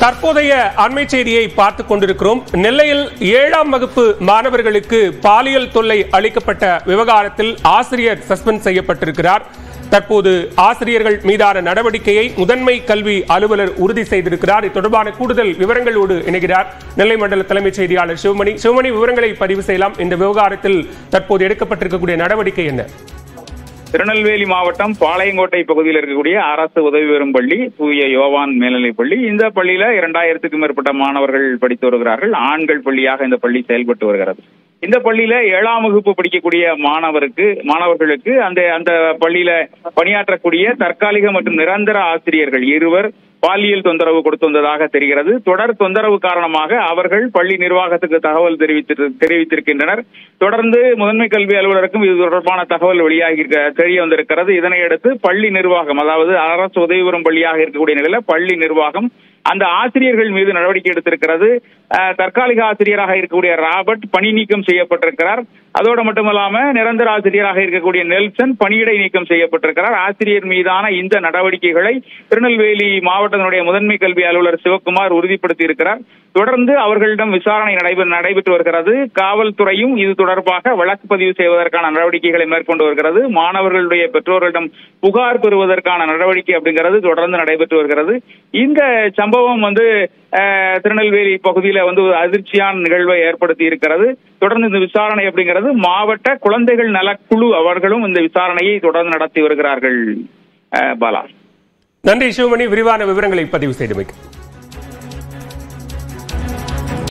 தற்போதைய அண்மை செய்தியை பார்த்துக் கொண்டிருக்கிறோம் நெல்லையில் ஏழாம் வகுப்பு மாணவர்களுக்கு பாலியல் தொல்லை அளிக்கப்பட்ட விவகாரத்தில் ஆசிரியர் சஸ்பெண்ட் செய்யப்பட்டிருக்கிறார் தற்போது ஆசிரியர்கள் மீதான நடவடிக்கையை முதன்மை கல்வி அலுவலர் உறுதி செய்திருக்கிறார் இது தொடர்பான கூடுதல் விவரங்களோடு இணைகிறார் நெல்லை மண்டல தலைமைச் செய்தியாளர் சிவமணி சிவமணி விவரங்களை பதிவு செய்யலாம் இந்த விவகாரத்தில் தற்போது எடுக்கப்பட்டிருக்கக்கூடிய நடவடிக்கை என்ன திருநெல்வேலி மாவட்டம் பாளையங்கோட்டை பகுதியில் இருக்கக்கூடிய அரசு உதவி பெறும் பள்ளி தூய யோவான் மேல்நிலைப் பள்ளி இந்த பள்ளியில இரண்டாயிரத்துக்கும் மேற்பட்ட மாணவர்கள் படித்து வருகிறார்கள் ஆண்கள் பள்ளியாக இந்த பள்ளி செயல்பட்டு வருகிறது இந்த பள்ளியில ஏழாம் வகுப்பு படிக்கக்கூடிய மாணவருக்கு மாணவர்களுக்கு அந்த அந்த பள்ளியில பணியாற்றக்கூடிய தற்காலிக மற்றும் நிரந்தர ஆசிரியர்கள் இருவர் பாலியல் தொந்தரவு கொடுத்து வந்ததாக தெரிகிறது தொடர் தொந்தரவு காரணமாக அவர்கள் பள்ளி நிர்வாகத்துக்கு தகவல் தெரிவித்து தெரிவித்திருக்கின்றனர் தொடர்ந்து முதன்மை கல்வி அலுவலருக்கும் இது தொடர்பான தகவல் வெளியாகி இருக்க- தெரிய வந்திருக்கிறது இதனையடுத்து பள்ளி நிர்வாகம் அதாவது அரசு உதவி பெறும் பள்ளியாக இருக்கக்கூடிய நிலையில பள்ளி நிர்வாகம் அந்த ஆசிரியர்கள் மீது நடவடிக்கை எடுத்திருக்கிறது அஹ், தற்காலிக ஆசிரியராக இருக்கக்கூடிய ராபர்ட் பணி நீக்கம் செய்யப்பட்டிருக்கிறார் அதோடு மட்டுமல்லாம நிரந்தர ஆசிரியராக இருக்கக்கூடிய நெல்சன் பணியிடை நீக்கம் செய்யப்பட்டிருக்கிறார் ஆசிரியர் மீதான இந்த நடவடிக்கைகளை திருநெல்வேலி மாவட்டத்தினுடைய முதன்மை கல்வி அலுவலர் சிவக்குமார் உறுதிப்படுத்தி இருக்கிறார் தொடர்ந்து அவர்களிடம் விசாரணை நடைபெற நடைபெற்று வருகிறது காவல்துறையும் இது தொடர்பாக வழக்கு பதிவு செய்வதற்கான நடவடிக்கைகளை மேற்கொண்டு வருகிறது மாணவர்களுடைய பெற்றோர்களிடம் புகார் பெறுவதற்கான நடவடிக்கை அப்படிங்கிறது தொடர்ந்து நடைபெற்று வருகிறது இந்த சம்பவம் வந்து அஹ், திருநெல்வேலி பகுதியில வந்து ஒரு அதிர்ச்சியான நிகழ்வை ஏற்படுத்தி இருக்கிறது தொடர்ந்து இந்த விசாரணை அப்படிங்கிறது மாவட்ட குழந்தைகள் நலக்குழு அவர்களும் இந்த விசாரணையை தொடர்ந்து நடத்தி வருகிறார்கள் அஹ், பாலா நன்றி சிவமணி விரிவான விவரங்களை பதிவு செய்தமைக்கு